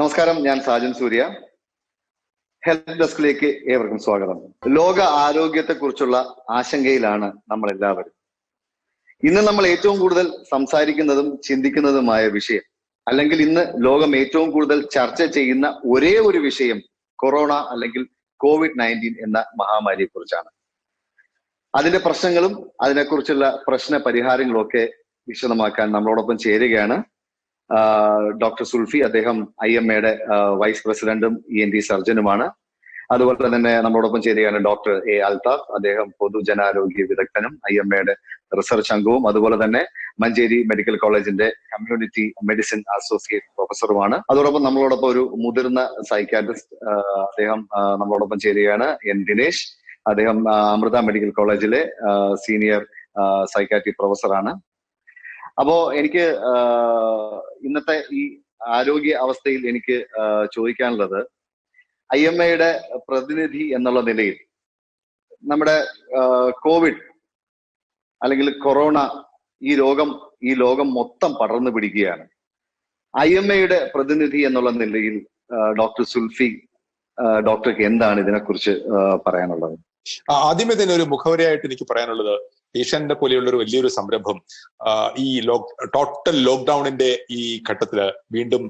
നമസ്കാരം ഞാൻ സാജൻ സൂര്യ ഹെൽത്ത് ഡെസ്കിലേക്ക് ഏവർക്കും സ്വാഗതം ലോക ആരോഗ്യത്തെ കുറിച്ചുള്ള ആശങ്കയിലാണ് നമ്മൾ എല്ലാവരും ഇന്ന് നമ്മൾ ഏറ്റവും കൂടുതൽ സംസാരിക്കുന്നതും ചിന്തിക്കുന്നതുമായ വിഷയം അല്ലെങ്കിൽ ഇന്ന് ലോകം ഏറ്റവും കൂടുതൽ ചർച്ച ചെയ്യുന്ന ഒരേ ഒരു വിഷയം കൊറോണ അല്ലെങ്കിൽ കോവിഡ് നയൻറ്റീൻ എന്ന മഹാമാരിയെ കുറിച്ചാണ് അതിന്റെ പ്രശ്നങ്ങളും അതിനെക്കുറിച്ചുള്ള പ്രശ്ന പരിഹാരങ്ങളും ഒക്കെ വിശദമാക്കാൻ നമ്മളോടൊപ്പം ചേരുകയാണ് ഡോക്ടർ സുൽഫി അദ്ദേഹം ഐ എം എയുടെ വൈസ് പ്രസിഡന്റും ഇ എൻ ടി സർജനുമാണ് അതുപോലെ തന്നെ നമ്മളോടൊപ്പം ചേരുകയാണ് ഡോക്ടർ എ അൽതാഫ് അദ്ദേഹം പൊതുജനാരോഗ്യ വിദഗ്ധനും ഐ എം എയുടെ റിസർച്ച് അംഗവും അതുപോലെ തന്നെ മഞ്ചേരി മെഡിക്കൽ കോളേജിന്റെ കമ്മ്യൂണിറ്റി മെഡിസിൻ അസോസിയേറ്റ് പ്രൊഫസറുമാണ് അതോടൊപ്പം നമ്മളോടൊപ്പം ഒരു മുതിർന്ന സൈക്കാട്രിസ്റ്റ് അദ്ദേഹം നമ്മളോടൊപ്പം ചേരുകയാണ് എൻ ദിനേശ് അദ്ദേഹം അമൃത മെഡിക്കൽ കോളേജിലെ സീനിയർ സൈക്കാട്രി പ്രൊഫസറാണ് അപ്പോ എനിക്ക് ഇന്നത്തെ ഈ ആരോഗ്യ അവസ്ഥയിൽ എനിക്ക് ചോദിക്കാനുള്ളത് ഐ എം എയുടെ പ്രതിനിധി എന്നുള്ള നിലയിൽ നമ്മുടെ കോവിഡ് അല്ലെങ്കിൽ കൊറോണ ഈ രോഗം ഈ ലോകം മൊത്തം പടർന്നു പിടിക്കുകയാണ് ഐ എം എയുടെ പ്രതിനിധി എന്നുള്ള നിലയിൽ ഡോക്ടർ സുൽഫി ഡോക്ടർക്ക് എന്താണ് ഇതിനെക്കുറിച്ച് പറയാനുള്ളത് ആദ്യമേ തന്നെ ഒരു മുഖവരയായിട്ട് എനിക്ക് പറയാനുള്ളത് ഏഷ്യാനെറ്റ് പോലെയുള്ള ഒരു വലിയൊരു സംരംഭം ഈ ലോക്ക് ടോട്ടൽ ലോക്ക്ഡൌണിന്റെ ഈ ഘട്ടത്തില് വീണ്ടും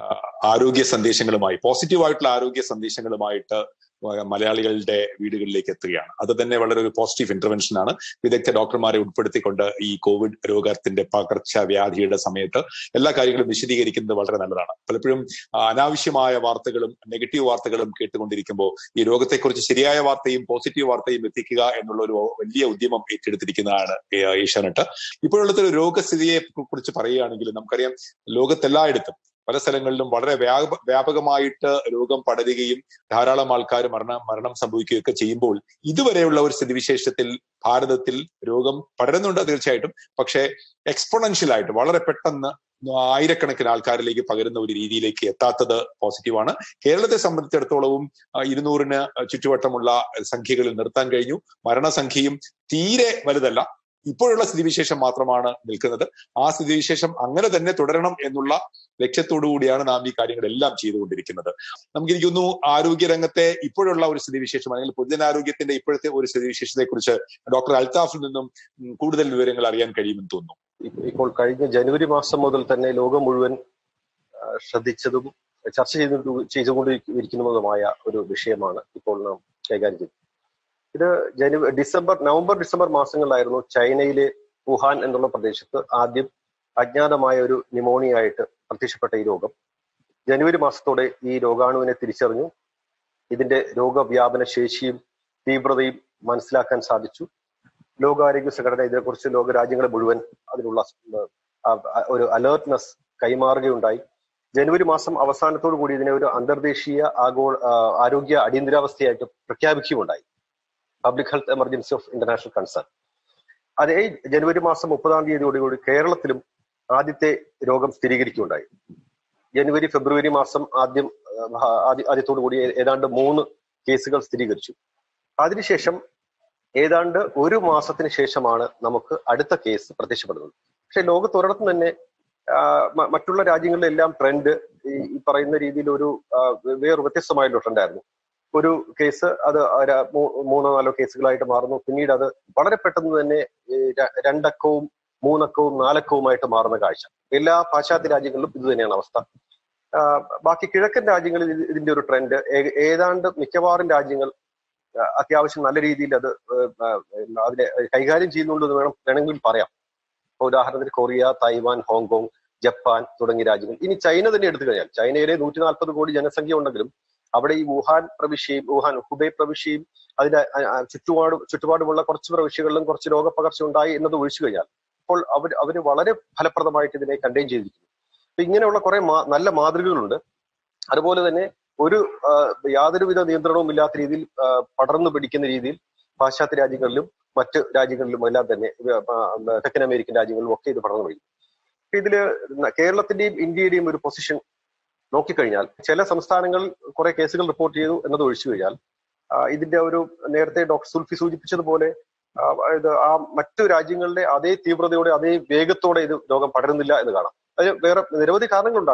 ആരോഗ്യ സന്ദേശങ്ങളുമായി പോസിറ്റീവ് ആയിട്ടുള്ള ആരോഗ്യ സന്ദേശങ്ങളുമായിട്ട് മലയാളികളുടെ വീടുകളിലേക്ക് എത്തുകയാണ് അത് തന്നെ വളരെ ഒരു പോസിറ്റീവ് ഇന്റർവെൻഷൻ ആണ് വിദഗ്ധ ഡോക്ടർമാരെ ഉൾപ്പെടുത്തിക്കൊണ്ട് ഈ കോവിഡ് രോഗത്തിന്റെ പകർച്ചവ്യാധിയുടെ സമയത്ത് എല്ലാ കാര്യങ്ങളും വിശദീകരിക്കുന്നത് വളരെ നല്ലതാണ് പലപ്പോഴും അനാവശ്യമായ വാർത്തകളും നെഗറ്റീവ് വാർത്തകളും കേട്ടുകൊണ്ടിരിക്കുമ്പോൾ ഈ രോഗത്തെക്കുറിച്ച് ശരിയായ വാർത്തയും പോസിറ്റീവ് വാർത്തയും എത്തിക്കുക എന്നുള്ള ഒരു വലിയ ഉദ്യമം ഏറ്റെടുത്തിരിക്കുന്നതാണ് ഏഷ്യാനെറ്റ് ഇപ്പോഴുള്ള ഒരു രോഗസ്ഥിതിയെ കുറിച്ച് പറയുകയാണെങ്കിൽ നമുക്കറിയാം ലോകത്തെല്ലായിടത്തും പല സ്ഥലങ്ങളിലും വളരെ വ്യാപ വ്യാപകമായിട്ട് രോഗം പടരുകയും ധാരാളം ആൾക്കാർ മരണം മരണം സംഭവിക്കുകയൊക്കെ ചെയ്യുമ്പോൾ ഇതുവരെയുള്ള ഒരു സ്ഥിതിവിശേഷത്തിൽ ഭാരതത്തിൽ രോഗം പടരുന്നുണ്ട് തീർച്ചയായിട്ടും പക്ഷേ എക്സ്പൊണൻഷ്യൽ ആയിട്ട് വളരെ പെട്ടെന്ന് ആയിരക്കണക്കിന് ആൾക്കാരിലേക്ക് പകരുന്ന ഒരു രീതിയിലേക്ക് എത്താത്തത് പോസിറ്റീവാണ് കേരളത്തെ സംബന്ധിച്ചിടത്തോളവും ഇരുന്നൂറിന് ചുറ്റുവട്ടമുള്ള സംഖ്യകളിൽ നിർത്താൻ കഴിഞ്ഞു മരണസംഖ്യയും തീരെ വലുതല്ല ഇപ്പോഴുള്ള സ്ഥിതിവിശേഷം മാത്രമാണ് നിൽക്കുന്നത് ആ സ്ഥിതിവിശേഷം അങ്ങനെ തന്നെ തുടരണം എന്നുള്ള ലക്ഷ്യത്തോടു കൂടിയാണ് നാം ഈ കാര്യങ്ങളെല്ലാം ചെയ്തുകൊണ്ടിരിക്കുന്നത് നമുക്കിരിക്കുന്നു ആരോഗ്യരംഗത്തെ ഇപ്പോഴുള്ള ഒരു സ്ഥിതിവിശേഷം അല്ലെങ്കിൽ പൊതുജനാരോഗ്യത്തിന്റെ ഇപ്പോഴത്തെ ഒരു സ്ഥിതിവിശേഷത്തെ കുറിച്ച് ഡോക്ടർ അൽത്താഫിൽ നിന്നും കൂടുതൽ വിവരങ്ങൾ അറിയാൻ കഴിയുമെന്ന് തോന്നുന്നു ഇപ്പോൾ കഴിഞ്ഞ ജനുവരി മാസം മുതൽ തന്നെ ലോകം മുഴുവൻ ശ്രദ്ധിച്ചതും ചർച്ച ചെയ്തു ചെയ്തുകൊണ്ടിരിക്കുന്നതുമായ ഒരു വിഷയമാണ് ഇപ്പോൾ നാം കൈകാര്യം ചെയ്യുന്നത് ഇത് ജനുവരി ഡിസംബർ നവംബർ ഡിസംബർ മാസങ്ങളിലായിരുന്നു ചൈനയിലെ വുഹാൻ എന്നുള്ള പ്രദേശത്ത് ആദ്യം അജ്ഞാതമായ ഒരു ന്യൂമോണിയ ആയിട്ട് പ്രത്യക്ഷപ്പെട്ട ഈ രോഗം ജനുവരി മാസത്തോടെ ഈ രോഗാണുവിനെ തിരിച്ചറിഞ്ഞു ഇതിന്റെ രോഗവ്യാപന ശേഷിയും തീവ്രതയും മനസ്സിലാക്കാൻ സാധിച്ചു ലോകാരോഗ്യ സംഘടന ഇതിനെക്കുറിച്ച് ലോക രാജ്യങ്ങളെ മുഴുവൻ അതിനുള്ള ഒരു അലേർട്ട്നെസ് കൈമാറുകയുണ്ടായി ജനുവരി മാസം അവസാനത്തോടു കൂടി ഇതിനെ ഒരു അന്തർദേശീയ ആഗോള ആരോഗ്യ അടിയന്തരാവസ്ഥയായിട്ട് പ്രഖ്യാപിക്കുകയുണ്ടായി public health emergency of international concern അതേ ജനുവരി മാസം മുപ്പതാം തീയതിയോടുകൂടി കേരളത്തിലും ആദ്യത്തെ രോഗം സ്ഥിരീകരിക്കുകയുണ്ടായി ജനുവരി ഫെബ്രുവരി മാസം ആദ്യം ആദ്യത്തോടു കൂടി ഏതാണ്ട് മൂന്ന് കേസുകൾ സ്ഥിരീകരിച്ചു അതിനുശേഷം ഏതാണ്ട് ഒരു മാസത്തിന് ശേഷമാണ് നമുക്ക് അടുത്ത കേസ് പ്രത്യക്ഷപ്പെടുന്നത് പക്ഷെ ലോകത്തൊരിടത്തും തന്നെ മറ്റുള്ള രാജ്യങ്ങളിലെല്ലാം ട്രെൻഡ് ഈ പറയുന്ന രീതിയിൽ ഒരു വേറെ വ്യത്യസ്തമായുള്ള ട്രെൻഡായിരുന്നു ഒരു കേസ് അത് മൂന്നോ നാലോ കേസുകളായിട്ട് മാറുന്നു പിന്നീട് അത് വളരെ പെട്ടെന്ന് തന്നെ രണ്ടക്കവും മൂന്നക്കവും നാലക്കവുമായിട്ട് മാറുന്ന കാഴ്ച എല്ലാ പാശ്ചാത്യ രാജ്യങ്ങളിലും ഇത് തന്നെയാണ് അവസ്ഥ ബാക്കി കിഴക്കൻ രാജ്യങ്ങളിൽ ഇതിന്റെ ഒരു ട്രെൻഡ് ഏതാണ്ട് മിക്കവാറും രാജ്യങ്ങൾ അത്യാവശ്യം നല്ല രീതിയിൽ അത് അതിനെ കൈകാര്യം ചെയ്യുന്നുണ്ടെന്ന് വേണം വേണമെങ്കിൽ പറയാം ഉദാഹരണത്തിന് കൊറിയ തായ്വാൻ ഹോങ്കോങ് ജപ്പാൻ തുടങ്ങിയ രാജ്യങ്ങൾ ഇനി ചൈന തന്നെ എടുത്തു കഴിഞ്ഞാൽ ചൈനയിലെ നൂറ്റി നാൽപ്പത് കോടി ജനസംഖ്യ ഉണ്ടെങ്കിലും അവിടെ ഈ വുഹാൻ പ്രവിശ്യയും വുഹാൻ ഹുബൈ പ്രവിശ്യയും അതിന്റെ ചുറ്റുപാട് ചുറ്റുപാടുമുള്ള കുറച്ച് പ്രവിശ്യകളിലും കുറച്ച് രോഗപകർച്ച ഉണ്ടായി എന്നത് ഒഴിച്ചു കഴിഞ്ഞാൽ അപ്പോൾ അവർ അവർ വളരെ ഫലപ്രദമായിട്ട് ഇതിനെ കണ്ടെയ്ൻ ചെയ്തിരിക്കുന്നു അപ്പൊ ഇങ്ങനെയുള്ള കുറെ നല്ല മാതൃകകളുണ്ട് അതുപോലെ തന്നെ ഒരു യാതൊരുവിധ നിയന്ത്രണവും ഇല്ലാത്ത രീതിയിൽ പടർന്നു പിടിക്കുന്ന രീതിയിൽ പാശ്ചാത്യ രാജ്യങ്ങളിലും മറ്റ് രാജ്യങ്ങളിലും എല്ലാം തന്നെ തെക്കൻ അമേരിക്കൻ രാജ്യങ്ങളിലും ഒക്കെ ഇത് പടർന്നു പിടിക്കും ഇതില് കേരളത്തിന്റെയും ഇന്ത്യയുടെയും ഒരു പൊസിഷൻ നോക്കിക്കഴിഞ്ഞാൽ ചില സംസ്ഥാനങ്ങൾ കുറെ കേസുകൾ റിപ്പോർട്ട് ചെയ്തു എന്നത് ഒഴിച്ചു കഴിഞ്ഞാൽ ഇതിന്റെ ഒരു നേരത്തെ ഡോക്ടർ സുൽഫി സൂചിപ്പിച്ചതുപോലെ ഇത് ആ മറ്റു രാജ്യങ്ങളിലെ അതേ തീവ്രതയോടെ അതേ വേഗത്തോടെ ഇത് രോഗം പടരുന്നില്ല എന്ന് കാണാം അതിന് വേറെ നിരവധി കാരണങ്ങളുണ്ടാകാം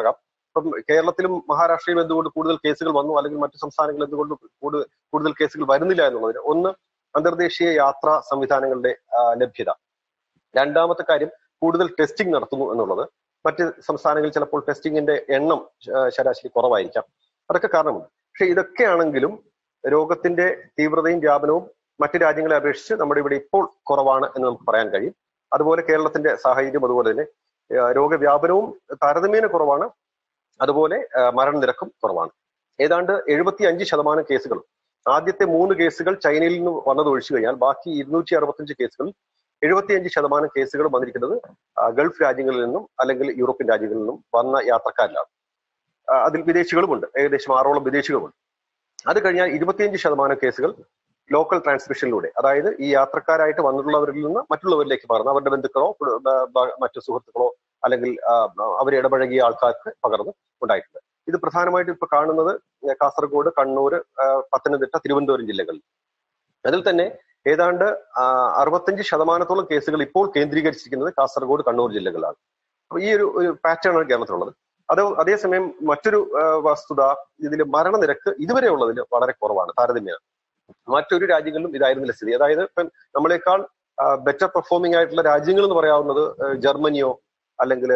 ഇപ്പം കേരളത്തിലും മഹാരാഷ്ട്രയിലും എന്തുകൊണ്ട് കൂടുതൽ കേസുകൾ വന്നു അല്ലെങ്കിൽ മറ്റു സംസ്ഥാനങ്ങളിൽ എന്തുകൊണ്ട് കൂടുതൽ കൂടുതൽ കേസുകൾ വരുന്നില്ല എന്നുള്ളതിന് ഒന്ന് അന്തർദേശീയ യാത്രാ സംവിധാനങ്ങളുടെ ആ, ലഭ്യത രണ്ടാമത്തെ കാര്യം കൂടുതൽ ടെസ്റ്റിംഗ് നടത്തുന്നു എന്നുള്ളത് മറ്റ് സംസ്ഥാനങ്ങളിൽ ചിലപ്പോൾ ടെസ്റ്റിംഗിന്റെ എണ്ണം ശ- ശരാശരി കുറവായിരിക്കാം അതൊക്കെ കാരണമുണ്ട് പക്ഷെ ഇതൊക്കെയാണെങ്കിലും രോഗത്തിന്റെ തീവ്രതയും വ്യാപനവും മറ്റ് രാജ്യങ്ങളെ അപേക്ഷിച്ച് നമ്മുടെ ഇവിടെ ഇപ്പോൾ കുറവാണ് എന്ന് നമുക്ക് പറയാൻ കഴിയും അതുപോലെ കേരളത്തിന്റെ സാഹചര്യം അതുപോലെ തന്നെ ആ, രോഗവ്യാപനവും താരതമ്യേന കുറവാണ് അതുപോലെ ആ, മരണനിരക്കും കുറവാണ് ഏതാണ്ട് എഴുപത്തി അഞ്ച് ശതമാനം കേസുകൾ ആദ്യത്തെ മൂന്ന് കേസുകൾ ചൈനയിൽ നിന്ന് വന്നത് ഒഴിച്ചു കഴിഞ്ഞാൽ ബാക്കി ഇരുന്നൂറ്റി അറുപത്തഞ്ച് കേസുകളിൽ എഴുപത്തിയഞ്ച് ശതമാനം കേസുകൾ വന്നിരിക്കുന്നത് ആ, ഗൾഫ് രാജ്യങ്ങളിൽ നിന്നും അല്ലെങ്കിൽ യൂറോപ്യൻ രാജ്യങ്ങളിൽ നിന്നും വന്ന യാത്രക്കാരിലാണ് ആ, അതിൽ വിദേശികളുമുണ്ട് ഏകദേശം ആറോളം വിദേശികളുമുണ്ട് അത് കഴിഞ്ഞാൽ ഇരുപത്തിയഞ്ച് ശതമാനം കേസുകൾ ലോക്കൽ ട്രാൻസ്മിഷനിലൂടെ അതായത് ഈ യാത്രക്കാരായിട്ട് വന്നിട്ടുള്ളവരിൽ നിന്ന് മറ്റുള്ളവരിലേക്ക് പകർന്നു അവരുടെ ബന്ധുക്കളോ കുടു- ബ- ബ- മറ്റു സുഹൃത്തുക്കളോ അല്ലെങ്കിൽ ആ, അവർ ഇടപഴകിയ ആൾക്കാർക്ക് പകർന്ന് ഉണ്ടായിട്ടുണ്ട് ഇത് പ്രധാനമായിട്ടും ഇപ്പൊ കാണുന്നത് കാസർഗോഡ് കണ്ണൂർ ആ, പത്തനംതിട്ട തിരുവനന്തപുരം ജില്ലകളിൽ അതിൽ തന്നെ ഏതാണ്ട് ആ, അറുപത്തഞ്ച് ശതമാനത്തോളം കേസുകൾ ഇപ്പോൾ കേന്ദ്രീകരിച്ചിരിക്കുന്നത് കാസർഗോഡ് കണ്ണൂർ ജില്ലകളിലാണ് അപ്പൊ ഈ ഒരു ഒരു പാറ്റേൺ ആണ് കേരളത്തിലുള്ളത് അത് അതേസമയം മറ്റൊരു ആ, വസ്തുത ഇതിൽ മരണനിരക്ക് ഇതുവരെ ഉള്ളതിൽ വളരെ കുറവാണ് താരതമ്യേന മറ്റൊരു രാജ്യങ്ങളിലും ഇതായിരുന്നില്ല സ്ഥിതി അതായത് ഇപ്പം നമ്മളെക്കാൾ ബെറ്റർ പെർഫോമിംഗ് ആയിട്ടുള്ള രാജ്യങ്ങൾ എന്ന് പറയാവുന്നത് ആ, ജർമ്മനിയോ അല്ലെങ്കിൽ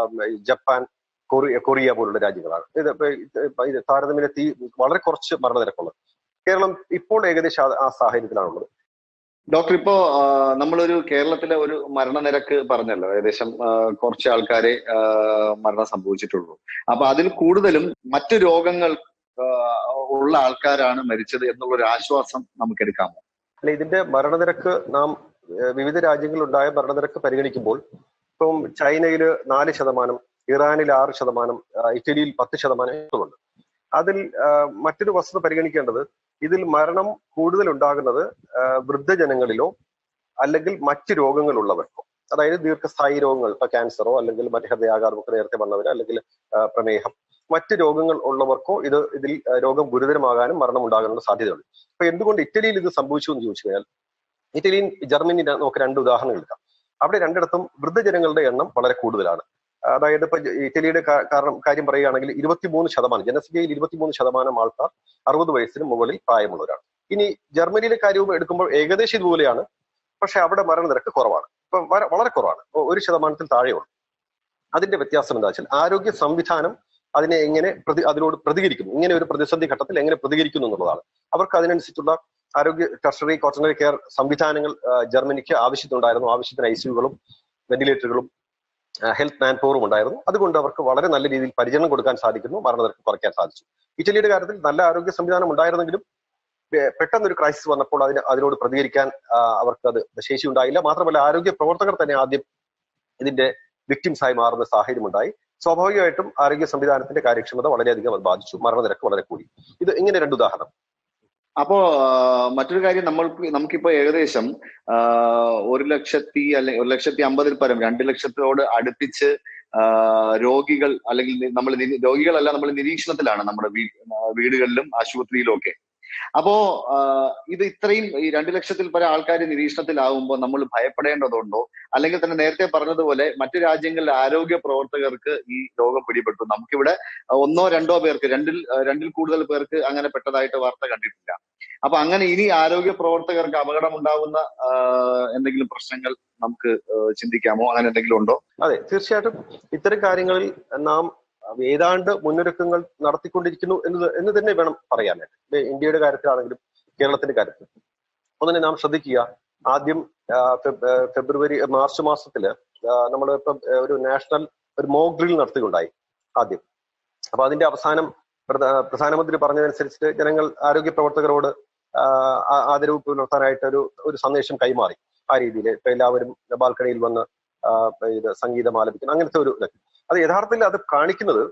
ജപ്പാൻ കൊറിയ കൊറിയ പോലുള്ള രാജ്യങ്ങളാണ് ഇത് ഇപ്പൊ ഇത് ഇപ്പൊ ഇത് താരതമ്യേന തീ വളരെ കുറച്ച് മരണനിരക്കുള്ളത് കേരളം ഇപ്പോൾ ഏകദേശം ആ- ആ സാഹചര്യത്തിലാണുള്ളത് ഡോക്ടർ ഇപ്പോ ആ, നമ്മളൊരു കേരളത്തിലെ ഒരു മരണനിരക്ക് പറഞ്ഞല്ലോ ഏകദേശം ആ, കുറച്ച് ആൾക്കാരെ ആ, മരണം സംഭവിച്ചിട്ടുള്ളൂ അപ്പൊ അതിൽ കൂടുതലും മറ്റു രോഗങ്ങൾ ആ, ഉള്ള ആൾക്കാരാണ് മരിച്ചത് എന്നുള്ള ഒരു ആശ്വാസം നമുക്ക് എടുക്കാമോ അല്ല ഇതിന്റെ മരണനിരക്ക് നാം ഏഹ്, വിവിധ രാജ്യങ്ങളിലുണ്ടായ മരണനിരക്ക് പരിഗണിക്കുമ്പോൾ ഇപ്പം ചൈനയിൽ നാല് ശതമാനം ഇറാനിൽ ആറ് ശതമാനം ആ, ഇറ്റലിയിൽ പത്ത് ശതമാനം ഉണ്ട് അതിൽ ആ, മറ്റൊരു വസ്തുത പരിഗണിക്കേണ്ടത് ഇതിൽ മരണം കൂടുതൽ ഉണ്ടാകുന്നത് ആ, വൃദ്ധജനങ്ങളിലോ അല്ലെങ്കിൽ മറ്റ് രോഗങ്ങളുള്ളവർക്കോ അതായത് ദീർഘസ്ഥായി രോഗങ്ങൾ ഇപ്പൊ ക്യാൻസറോ അല്ലെങ്കിൽ മറ്റ് ഹൃദയാഘാതമൊക്കെ നേരത്തെ വന്നവര് അല്ലെങ്കിൽ ആ, പ്രമേഹം മറ്റ് രോഗങ്ങൾ ഉള്ളവർക്കോ ഇത് ഇതിൽ ആ, രോഗം ഗുരുതരമാകാനും മരണം ഉണ്ടാകാനുള്ള സാധ്യതയുണ്ട് അപ്പൊ എന്തുകൊണ്ട് ഇറ്റലിയിൽ ഇത് സംഭവിച്ചു എന്ന് ചോദിച്ചു കഴിഞ്ഞാൽ ഇറ്റലിയും ജർമ്മനി നമുക്ക് രണ്ട് ഉദാഹരണങ്ങൾ എടുക്കാം അവിടെ രണ്ടിടത്തും വൃദ്ധജനങ്ങളുടെ എണ്ണം വളരെ കൂടുതലാണ് അതായത് ഇപ്പൊ ഇറ്റലിയുടെ കാ- കാരണം കാര്യം പറയുകയാണെങ്കിൽ ഇരുപത്തിമൂന്ന് ശതമാനം ജനസംഖ്യയിൽ ഇരുപത്തിമൂന്ന് ശതമാനം ആൾക്കാർ അറുപത് വയസ്സിന് മുകളിൽ പ്രായമുള്ളവരാണ് ഇനി ജർമ്മനിയിലെ കാര്യവും എടുക്കുമ്പോൾ ഏകദേശം ഇതുപോലെയാണ് പക്ഷെ അവിടെ മരണനിരക്ക് കുറവാണ് ഇപ്പൊ വര- വളരെ കുറവാണ് ഒ- ഒരു ശതമാനത്തിൽ താഴെയുള്ളൂ അതിന്റെ വ്യത്യാസം എന്താ വെച്ചാൽ ആരോഗ്യ സംവിധാനം അതിനെ എങ്ങനെ പ്രതി അതിനോട് പ്രതികരിക്കുന്നു ഇങ്ങനെ ഒരു പ്രതിസന്ധി ഘട്ടത്തിൽ എങ്ങനെ പ്രതികരിക്കുന്നു എന്നുള്ളതാണ് അവർക്ക് അതിനനുസരിച്ചുള്ള ആരോഗ്യ ടർഷറി കോട്ടണറി കെയർ സംവിധാനങ്ങൾ ആ, ജർമ്മനിക്ക് ആവശ്യത്തിനുണ്ടായിരുന്നു ആവശ്യത്തിന് ഐസിയുകളും വെന്റിലേറ്ററുകളും ഹെൽത്ത് മാൻ പവറും ഉണ്ടായിരുന്നു അതുകൊണ്ട് അവർക്ക് വളരെ നല്ല രീതിയിൽ പരിചരണം കൊടുക്കാൻ സാധിക്കുന്നു മരണനിരക്ക് കുറയ്ക്കാൻ സാധിച്ചു ഇറ്റലിയുടെ കാര്യത്തിൽ നല്ല ആരോഗ്യ സംവിധാനം ഉണ്ടായിരുന്നെങ്കിലും പെ- പെട്ടെന്നൊരു ക്രൈസിസ് വന്നപ്പോൾ അതിന് അതിനോട് പ്രതികരിക്കാൻ ആ, അവർക്ക് അത് ശേഷി ഉണ്ടായില്ല മാത്രമല്ല ആരോഗ്യ പ്രവർത്തകർ തന്നെ ആദ്യം ഇതിന്റെ വിക്ടിംസ് ആയി മാറുന്ന സാഹചര്യം ഉണ്ടായി സ്വാഭാവികമായിട്ടും ആരോഗ്യ സംവിധാനത്തിന്റെ കാര്യക്ഷമത വളരെയധികം അത് ബാധിച്ചു മരണനിരക്ക് വളരെ കൂടി ഇത് ഇങ്ങനെ രണ്ട് ഉദാഹരണം അപ്പോ ആ, മറ്റൊരു കാര്യം നമ്മൾ നമുക്കിപ്പോ ഏകദേശം ആ, ഒരു ലക്ഷത്തി അല്ലെ ഒരു ലക്ഷത്തി അമ്പതിൽ പരം രണ്ട് ലക്ഷത്തോട് അടുപ്പിച്ച് ആ, രോഗികൾ അല്ലെങ്കിൽ നമ്മൾ നിരീ- രോഗികളല്ല നമ്മൾ നിരീക്ഷണത്തിലാണ് നമ്മുടെ വീ- ആ, വീടുകളിലും ആശുപത്രിയിലും ഒക്കെ അപ്പോ ആ, ഇത് ഇത്രയും ഈ രണ്ട് ലക്ഷത്തിൽ പല ആൾക്കാർ നിരീക്ഷണത്തിലാവുമ്പോൾ നമ്മൾ ഭയപ്പെടേണ്ടതുണ്ടോ അല്ലെങ്കിൽ തന്നെ നേരത്തെ പറഞ്ഞതുപോലെ മറ്റു രാജ്യങ്ങളിലെ ആരോഗ്യ പ്രവർത്തകർക്ക് ഈ രോഗം പിടിപെട്ടു നമുക്കിവിടെ ഒന്നോ രണ്ടോ പേർക്ക് രണ്ടിൽ രണ്ടിൽ കൂടുതൽ പേർക്ക് അങ്ങനെ പെട്ടതായിട്ട് വാർത്ത കണ്ടിട്ടില്ല അപ്പൊ അങ്ങനെ ഇനി ആരോഗ്യ പ്രവർത്തകർക്ക് അപകടം ഉണ്ടാവുന്ന ആ, എന്തെങ്കിലും പ്രശ്നങ്ങൾ നമുക്ക് ആ, ചിന്തിക്കാമോ അങ്ങനെ എന്തെങ്കിലും ഉണ്ടോ അതെ തീർച്ചയായിട്ടും ഇത്തരം കാര്യങ്ങളിൽ നാം ഏതാണ്ട് മുന്നൊരുക്കങ്ങൾ നടത്തിക്കൊണ്ടിരിക്കുന്നു എന്ന് എന്ന് തന്നെ വേണം പറയാനായിട്ട് ഇപ്പൊ ഇന്ത്യയുടെ കാര്യത്തിലാണെങ്കിലും കേരളത്തിന്റെ കാര്യത്തിൽ ഒന്നിനെ നാം ശ്രദ്ധിക്കുക ആദ്യം ആ, ഫെബ്- ആ, ഫെബ്രുവരി മാർച്ച് മാസത്തില് നമ്മൾ ഇപ്പം ഒരു നാഷണൽ ഒരു മോക്ക് ഡ്രിൽ നടത്തുകയുണ്ടായി ആദ്യം അപ്പൊ അതിന്റെ അവസാനം പ്രധ- പ്രധാനമന്ത്രി പറഞ്ഞതനുസരിച്ച് ജനങ്ങൾ ആരോഗ്യ പ്രവർത്തകരോട് ആ, ആ- ആദരവ് പുലർത്താനായിട്ട് ഒരു ഒരു സന്ദേശം കൈമാറി ആ രീതിയിൽ ഇപ്പൊ എല്ലാവരും ബാൽക്കണിയിൽ വന്ന് ആ, ഇത് സംഗീതം ആലപിക്കുന്നു അങ്ങനത്തെ ഒരു ഇതൊക്കെ അത് യഥാർത്ഥത്തിൽ അത് കാണിക്കുന്നത്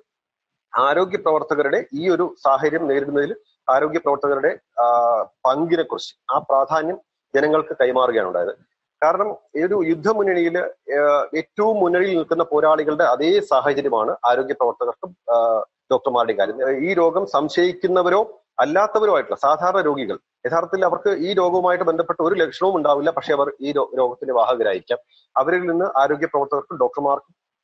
ആരോഗ്യ പ്രവർത്തകരുടെ ഈ ഒരു സാഹചര്യം നേരിടുന്നതിൽ ആരോഗ്യ പ്രവർത്തകരുടെ ആ, പങ്കിനെ കുറിച്ച് ആ പ്രാധാന്യം ജനങ്ങൾക്ക് കൈമാറുകയാണ് ഉണ്ടായത് കാരണം ഈ ഒരു യുദ്ധമുന്നണിയിൽ ഏറ്റവും മുന്നണിയിൽ നിൽക്കുന്ന പോരാളികളുടെ അതേ സാഹചര്യമാണ് ആരോഗ്യ പ്രവർത്തകർക്കും ആ, ഡോക്ടർമാരുടെയും കാര്യം ഈ രോഗം സംശയിക്കുന്നവരോ അല്ലാത്തവരോ ആയിട്ടുള്ള സാധാരണ രോഗികൾ യഥാർത്ഥത്തിൽ അവർക്ക് ഈ രോഗവുമായിട്ട് ബന്ധപ്പെട്ട ഒരു ലക്ഷണവും ഉണ്ടാവില്ല പക്ഷെ അവർ ഈ രോ- രോഗത്തിന്റെ വാഹകരായിരിക്കാം അവരിൽ നിന്ന് ആരോഗ്യ പ്രവർത്തകർക്കും ഡോക്ടർമാർക്കും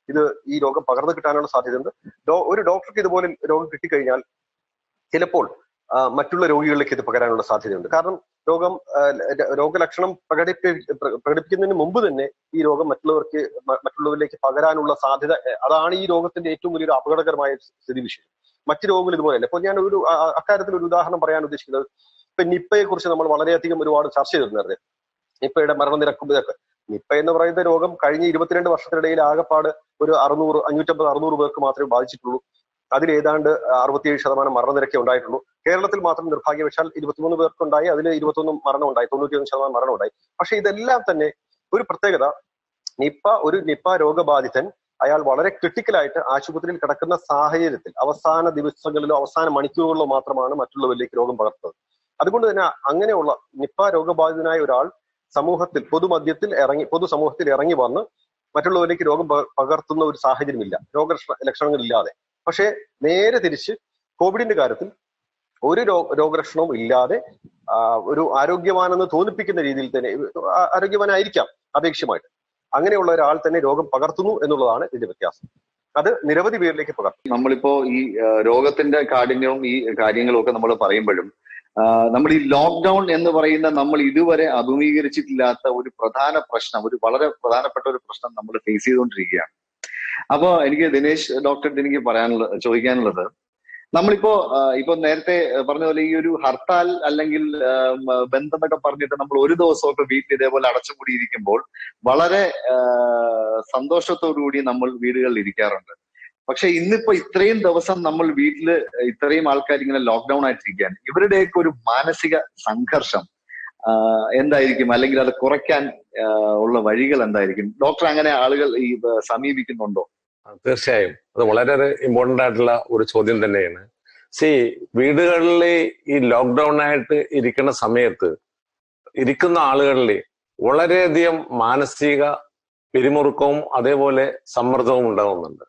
ഇത് ഈ രോഗം പകർന്നു കിട്ടാനുള്ള സാധ്യതയുണ്ട് ഡോ- ഒരു ഡോക്ടർക്ക് ഇതുപോലെ രോഗം കിട്ടിക്കഴിഞ്ഞാൽ ചിലപ്പോൾ ആ, മറ്റുള്ള രോഗികളിലേക്ക് ഇത് പകരാനുള്ള സാധ്യതയുണ്ട് കാരണം രോഗം ആ, ര- രോഗലക്ഷണം പ്രകടിപ്പി പ്ര- പ്രകടിപ്പിക്കുന്നതിന് മുമ്പ് തന്നെ ഈ രോഗം മറ്റുള്ളവർക്ക് മ- മറ്റുള്ളവരിലേക്ക് പകരാനുള്ള സാധ്യത എ, അതാണ് ഈ രോഗത്തിന്റെ ഏറ്റവും വലിയൊരു അപകടകരമായ സ്ഥിതി വിഷയം മറ്റു രോഗങ്ങൾ ഇതുപോലെയല്ല ഇപ്പൊ ഞാൻ ഒരു ആ- ആ- അക്കാര്യത്തിൽ ഒരു ഉദാഹരണം പറയാൻ ഉദ്ദേശിക്കുന്നത് ഇപ്പൊ നിപ്പയെ കുറിച്ച് നമ്മൾ വളരെയധികം ഒരുപാട് ചർച്ച ചെയ്തിരുന്നത് നിപ്പയുടെ മരണനിരക്കും ഇതൊക്കെ നിപ്പ എന്ന് പറയുന്ന രോഗം കഴിഞ്ഞ ഇരുപത്തിരണ്ട് വർഷത്തിനിടയിൽ ആകെപ്പാട് ഒരു അറുന്നൂറ് അഞ്ഞൂറ്റമ്പത് അറുന്നൂറ് പേർക്ക് മാത്രമേ ബാധിച്ചിട്ടുള്ളൂ അതിൽ ഏതാണ്ട് അറുപത്തിയേഴ് ശതമാനം മരണനിരക്കേ ഉണ്ടായിട്ടുള്ളൂ കേരളത്തിൽ മാത്രം നിർഭാഗ്യവശാൽ ഇരുപത്തിമൂന്ന് പേർക്കുണ്ടായി അതിൽ ഇരുപത്തൊന്ന് മരണം ഉണ്ടായി തൊണ്ണൂറ്റിയൊന്ന് ശതമാനം മരണം ഉണ്ടായി പക്ഷെ ഇതെല്ലാം തന്നെ ഒരു പ്രത്യേകത നിപ്പ ഒരു നിപ്പ രോഗബാധിതൻ അയാൾ വളരെ ക്രിട്ടിക്കലായിട്ട് ആശുപത്രിയിൽ കിടക്കുന്ന സാഹചര്യത്തിൽ അവസാന ദിവസങ്ങളിലോ അവസാന മണിക്കൂറുകളിലോ മാത്രമാണ് മറ്റുള്ളവരിലേക്ക് രോഗം പകർത്തുന്നത് അതുകൊണ്ട് തന്നെ അങ്ങനെയുള്ള നിപ്പ രോഗബാധിതനായ ഒരാൾ സമൂഹത്തിൽ പൊതുമധ്യത്തിൽ ഇറങ്ങി പൊതുസമൂഹത്തിൽ ഇറങ്ങി വന്ന് മറ്റുള്ളവരിലേക്ക് രോഗം പക- പകർത്തുന്ന ഒരു സാഹചര്യമില്ല രോഗലക്ഷണ ലക്ഷണങ്ങളില്ലാതെ പക്ഷേ നേരെ തിരിച്ച് കോവിഡിന്റെ കാര്യത്തിൽ ഒരു രോ- രോഗലക്ഷണവും ഇല്ലാതെ ആ, ഒരു ആരോഗ്യവാനെന്ന് തോന്നിപ്പിക്കുന്ന രീതിയിൽ തന്നെ ആ- ആരോഗ്യവാനായിരിക്കാം അപേക്ഷമായിട്ട് അങ്ങനെയുള്ള ഒരാൾ തന്നെ രോഗം പകർത്തുന്നു എന്നുള്ളതാണ് ഇതിന്റെ വ്യത്യാസം അത് നിരവധി പേരിലേക്ക് പകർത്തും നമ്മളിപ്പോ ഈ ആ, രോഗത്തിന്റെ കാഠിന്യവും ഈ കാര്യങ്ങളും ഒക്കെ നമ്മൾ പറയുമ്പോഴും ആ, നമ്മൾ ഈ ലോക്ക്ഡൌൺ എന്ന് പറയുന്ന നമ്മൾ ഇതുവരെ അഭിമുഖീകരിച്ചിട്ടില്ലാത്ത ഒരു പ്രധാന പ്രശ്നം ഒരു വളരെ പ്രധാനപ്പെട്ട ഒരു പ്രശ്നം നമ്മൾ ഫേസ് ചെയ്തുകൊണ്ടിരിക്കുകയാണ് അപ്പോ എനിക്ക് ദിനേശ് ഡോക്ടർ എനിക്ക് പറയാനുള്ള ചോദിക്കാനുള്ളത് നമ്മളിപ്പോ ആ, ഇപ്പൊ നേരത്തെ പറഞ്ഞ പോലെ ഈ ഒരു ഹർത്താൽ അല്ലെങ്കിൽ ആ, മ, ബന്ധം എന്നൊക്കെ പറഞ്ഞിട്ട് നമ്മൾ ഒരു ദിവസമൊക്കെ വീട്ടിൽ ഇതേപോലെ അടച്ചുകൂടിയിരിക്കുമ്പോൾ വളരെ ആ, സന്തോഷത്തോടുകൂടി നമ്മൾ വീടുകളിൽ ഇരിക്കാറുണ്ട് പക്ഷെ ഇന്നിപ്പോ ഇത്രയും ദിവസം നമ്മൾ വീട്ടില് ഇത്രയും ആൾക്കാർ ഇങ്ങനെ ലോക്ക്ഡൌൺ ആയിട്ടിരിക്കുകയാണ് ഇവരുടെയൊക്കെ ഒരു മാനസിക സംഘർഷം ആ, എന്തായിരിക്കും അല്ലെങ്കിൽ അത് കുറയ്ക്കാൻ ആ, ഉള്ള വഴികൾ എന്തായിരിക്കും ഡോക്ടർ അങ്ങനെ ആളുകൾ ഈ ആ, സമീപിക്കുന്നുണ്ടോ തീർച്ചയായും അത് വളരെ ഇമ്പോർട്ടന്റ് ആയിട്ടുള്ള ഒരു ചോദ്യം തന്നെയാണ് സി വീടുകളിൽ ഈ ലോക്ക്ഡൌൺ ആയിട്ട് ഇരിക്കുന്ന സമയത്ത് ഇരിക്കുന്ന ആളുകളിൽ വളരെയധികം മാനസിക പിരിമുറുക്കവും അതേപോലെ സമ്മർദ്ദവും ഉണ്ടാകുന്നുണ്ട്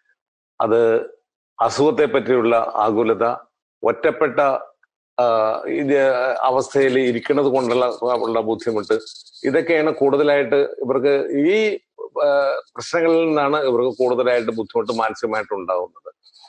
അത് അസുഖത്തെ പറ്റിയുള്ള ആകുലത ഒറ്റപ്പെട്ട ആ, ഇത് അവസ്ഥയിൽ ഇരിക്കുന്നത് കൊണ്ടുള്ള ഉള്ള ബുദ്ധിമുട്ട് ഇതൊക്കെയാണ് കൂടുതലായിട്ട് ഇവർക്ക് ഈ ആ, പ്രശ്നങ്ങളിൽ നിന്നാണ് ഇവർക്ക് കൂടുതലായിട്ട് ബുദ്ധിമുട്ട് മാനസികമായിട്ട് ഉണ്ടാകുന്നത്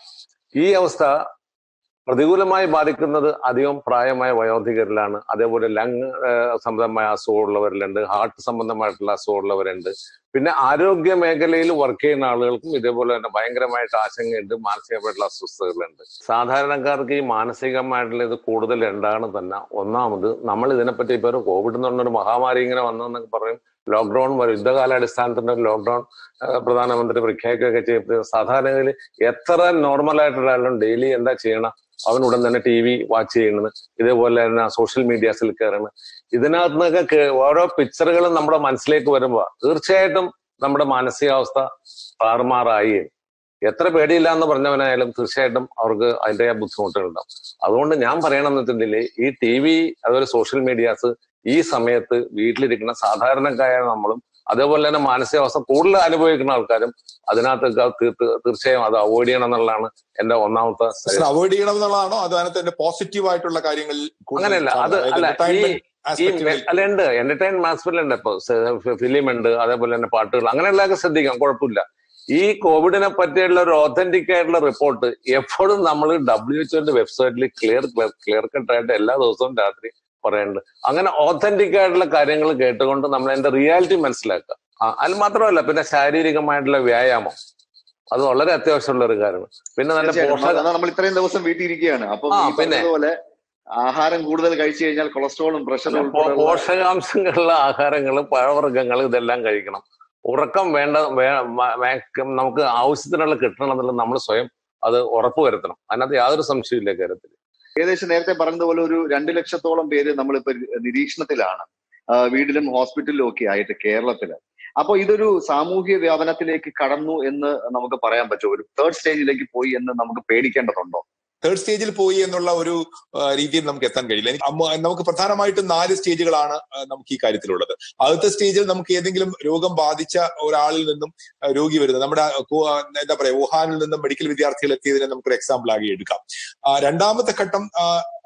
ഈ അവസ്ഥ പ്രതികൂലമായി ബാധിക്കുന്നത് അധികം പ്രായമായ വയോധികരിലാണ് അതേപോലെ ലങ് സംബന്ധമായ അസുഖമുള്ളവരിലുണ്ട് ഹാർട്ട് സംബന്ധമായിട്ടുള്ള അസുഖമുള്ളവരുണ്ട് പിന്നെ ആരോഗ്യ മേഖലയിൽ വർക്ക് ചെയ്യുന്ന ആളുകൾക്കും ഇതേപോലെ തന്നെ ഭയങ്കരമായിട്ട് ആശങ്കയുണ്ട് മാനസികമായിട്ടുള്ള അസ്വസ്ഥതകളുണ്ട് സാധാരണക്കാർക്ക് ഈ മാനസികമായിട്ടുള്ള ഇത് കൂടുതൽ ഉണ്ടാകണം തന്നെ ഒന്നാമത് നമ്മൾ ഇതിനെപ്പറ്റി ഇപ്പോൾ ഒരു കോവിഡ് എന്ന് പറഞ്ഞൊരു മഹാമാരി ഇങ്ങനെ വന്നെന്നൊക്കെ പറയും ലോക്ക്ഡൌൺ വരും യുദ്ധകാലാടിസ്ഥാനത്തിന്റെ ലോക്ക്ഡൌൺ പ്രധാനമന്ത്രി പ്രഖ്യാപിക്കുകയൊക്കെ ചെയ്ത് സാധാരണഗതിയിൽ എത്ര നോർമൽ ആയിട്ടുള്ള ഡെയിലി എന്താ ചെയ്യണം അവൻ ഉടൻ തന്നെ ടി വി വാച്ച് ചെയ്യണത് ഇതേപോലെ തന്നെ സോഷ്യൽ മീഡിയാസിൽ കയറണം ഇതിനകത്ത് നിന്നൊക്കെ കേ- ഓരോ പിക്ചറുകളും നമ്മുടെ മനസ്സിലേക്ക് വരുമ്പോൾ തീർച്ചയായിട്ടും നമ്മുടെ മാനസികാവസ്ഥ താറുമാറായി എത്ര പേടിയില്ല എന്ന് പറഞ്ഞവനായാലും തീർച്ചയായിട്ടും അവർക്ക് അതിന്റെ ബുദ്ധിമുട്ടുകളുണ്ടാവും അതുകൊണ്ട് ഞാൻ പറയണമെന്ന് വെച്ചിട്ടുണ്ടെങ്കിൽ ഈ ടി വി അതുപോലെ സോഷ്യൽ മീഡിയാസ് ഈ സമയത്ത് വീട്ടിലിരിക്കുന്ന സാധാരണക്കാരായ നമ്മളും അതേപോലെ തന്നെ മാനസികാവസ്ഥ കൂടുതൽ അനുഭവിക്കുന്ന ആൾക്കാരും അതിനകത്ത് തീർത്ത് തീർച്ചയായും അത് അവോയ്ഡ് ചെയ്യണം എന്നുള്ളതാണ് എന്റെ ഒന്നാമത്തെ കാര്യം. അവോയ്ഡ് ചെയ്യണം എന്നുള്ളതാണോ അത് അതിനകത്ത് പോസിറ്റീവ് ആയിട്ടുള്ള കാര്യങ്ങളിൽ കൂടുതൽ അങ്ങനെയല്ല അത് അതായത് അല്ല ഈ entertainment ഈ aspect ൽ അല്ല ഉണ്ട് എന്റർടൈൻമെന്റ് ആസ്പെക്ട് ഉണ്ട് ഇപ്പൊ ഫിലിം ഉണ്ട് അതേപോലെ തന്നെ പാട്ടുകൾ അങ്ങനെയുള്ളതൊക്കെ ശ്രദ്ധിക്കാം കുഴപ്പമില്ല ഈ കോവിഡിനെ പറ്റിയുള്ള ഒരു ഒതന്റിക് ആയിട്ടുള്ള റിപ്പോർട്ട് എപ്പോഴും നമ്മൾ ഡബ്ല്യു എച്ച്ഒന്റെ വെബ്സൈറ്റിൽ ക്ലിയർ ക്ലിയർ കട്ടായിട്ട് എല്ലാ ദിവസവും രാത്രി പറയുന്നുണ്ട് അങ്ങനെ ഓതന്റിക് ആയിട്ടുള്ള കാര്യങ്ങൾ കേട്ടുകൊണ്ട് നമ്മൾ അതിന്റെ റിയാലിറ്റി മനസ്സിലാക്കുക ആ, അത് മാത്രമല്ല പിന്നെ ശാരീരികമായിട്ടുള്ള വ്യായാമം അത് വളരെ അത്യാവശ്യമുള്ള ഒരു കാര്യമാണ് പിന്നെ നല്ല തീർച്ചയായിട്ടും. പോഷക അതാ നമ്മൾ ഇത്രയും ദിവസം വീട്ടിൽ ഇരിക്കുകയാണ് അപ്പൊ ആ, ഈ പിന്നെ. പറഞ്ഞതുപോലെ ആഹാരം കൂടുതൽ കഴിച്ചു കഴിഞ്ഞാൽ കൊളസ്ട്രോളും പ്രഷറും പോ- ഉൾപ്പെടെയുള്ള പോഷകാംശങ്ങളുള്ള ആഹാരങ്ങൾ പഴവർഗ്ഗങ്ങൾ ഇതെല്ലാം കഴിക്കണം ഉറക്കം വേണ്ട വേ- മ- മാക്സിമം നമുക്ക് ആവശ്യത്തിനുള്ള കിട്ടണം എന്നുള്ളത് നമ്മൾ സ്വയം അത് ഉറപ്പുവരുത്തണം അതിനകത്ത് യാതൊരു സംശയമില്ല കാര്യത്തിൽ ഏകദേശം നേരത്തെ പറഞ്ഞതുപോലെ ഒരു രണ്ട് ലക്ഷത്തോളം പേര് നമ്മളിപ്പോ നിരീക്ഷണത്തിലാണ് ആ, വീട്ടിലും ഹോസ്പിറ്റലിലും ഒക്കെ ആയിട്ട് കേരളത്തില് അപ്പൊ ഇതൊരു സാമൂഹ്യ വ്യാപനത്തിലേക്ക് കടന്നു എന്ന് നമുക്ക് പറയാൻ പറ്റുമോ ഒരു തേർഡ് സ്റ്റേജിലേക്ക് പോയി എന്ന് നമുക്ക് പേടിക്കേണ്ടതുണ്ടോ തേർഡ് സ്റ്റേജിൽ പോയി എന്നുള്ള ഒരു ആ, രീതിയിൽ നമുക്ക് എത്താൻ കഴിയില്ല എനിക്ക് അമ്മ- നമുക്ക് പ്രധാനമായിട്ടും നാല് സ്റ്റേജുകളാണ് ആ, നമുക്ക് ഈ കാര്യത്തിലുള്ളത് ആദ്യത്തെ സ്റ്റേജിൽ നമുക്ക് ഏതെങ്കിലും രോഗം ബാധിച്ച ഒരാളിൽ നിന്നും ആ, രോഗി വരുന്നത് നമ്മുടെ ആ, കു- ആ, എന്താ പറയാ വുഹാനിൽ നിന്നും മെഡിക്കൽ വിദ്യാർത്ഥികൾ എത്തിയതിനെ നമുക്കൊരു എക്സാമ്പിൾ ആക്കി എടുക്കാം ആ, രണ്ടാമത്തെ ഘട്ടം ആ,